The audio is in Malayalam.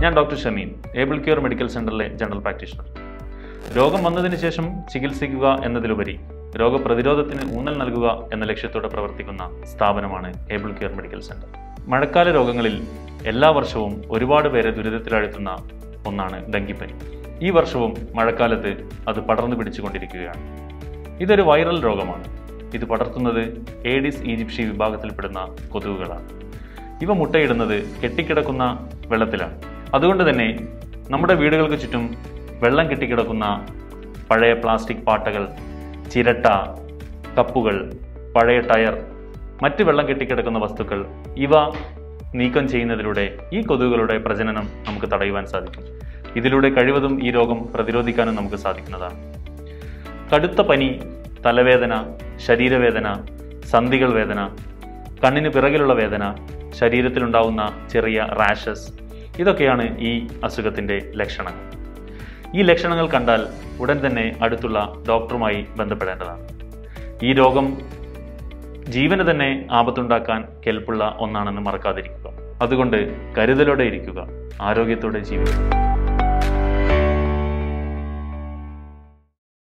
ഞാൻ doctor Shameen able care medical സെന്ററിലെ ജനറൽ പ്രാക്ടീഷണർ രോഗം വന്നതിന് ശേഷം ചികിത്സിക്കുക എന്നതിലുപരി രോഗപ്രതിരോധത്തിന് ഊന്നൽ നൽകുക എന്ന ലക്ഷ്യത്തോടെ പ്രവർത്തിക്കുന്ന സ്ഥാപനമാണ് ഏബിൾ കെയർ മെഡിക്കൽ സെന്റർ മഴക്കാല രോഗങ്ങളിൽ എല്ലാ വർഷവും ഒരുപാട് പേരെ ദുരിതത്തിലാഴ്ത്തുന്ന ഒന്നാണ് ഡെങ്കിപ്പനി ഈ വർഷവും മഴക്കാലത്ത് അത് പടർന്നു പിടിച്ചുകൊണ്ടിരിക്കുകയാണ് ഇതൊരു വൈറൽ രോഗമാണ് ഇത് പടർത്തുന്നത് ഏഡിസ് ഈജിപ്ഷി വിഭാഗത്തിൽപ്പെടുന്ന കൊതുകുകളാണ് ഇവ മുട്ടയിടുന്നത് കെട്ടിക്കിടക്കുന്ന വെള്ളത്തിലാണ് അതുകൊണ്ട് തന്നെ നമ്മുടെ വീടുകൾക്ക് ചുറ്റും വെള്ളം കെട്ടിക്കിടക്കുന്ന പഴയ പ്ലാസ്റ്റിക് പാട്ടകൾ ചിരട്ട കപ്പുകൾ പഴയ ടയർ മറ്റ് വെള്ളം കെട്ടിക്കിടക്കുന്ന വസ്തുക്കൾ ഇവ നീക്കം ചെയ്യുന്നതിലൂടെ ഈ കൊതുകുകളുടെ പ്രജനനം നമുക്ക് തടയുവാൻ സാധിക്കും ഇതിലൂടെ കഴിവതും ഈ രോഗം പ്രതിരോധിക്കാനും നമുക്ക് സാധിക്കുന്നതാണ് കടുത്ത പനി തലവേദന ശരീരവേദന സന്ധികൾ വേദന കണ്ണിന് പിറകിലുള്ള വേദന ശരീരത്തിലുണ്ടാവുന്ന ചെറിയ റാഷസ് ഇതൊക്കെയാണ് ഈ അസുഖത്തിൻ്റെ ലക്ഷണങ്ങൾ ഈ ലക്ഷണങ്ങൾ കണ്ടാൽ ഉടൻ തന്നെ അടുത്തുള്ള ഡോക്ടറുമായി ബന്ധപ്പെടേണ്ടതാണ് ഈ രോഗം ജീവന് തന്നെ ആപത്തുണ്ടാക്കാൻ കെൽപ്പുള്ള ഒന്നാണെന്ന് മറക്കാതിരിക്കുക അതുകൊണ്ട് കരുതലോടെ ഇരിക്കുക ആരോഗ്യത്തോടെ ജീവിക്കുക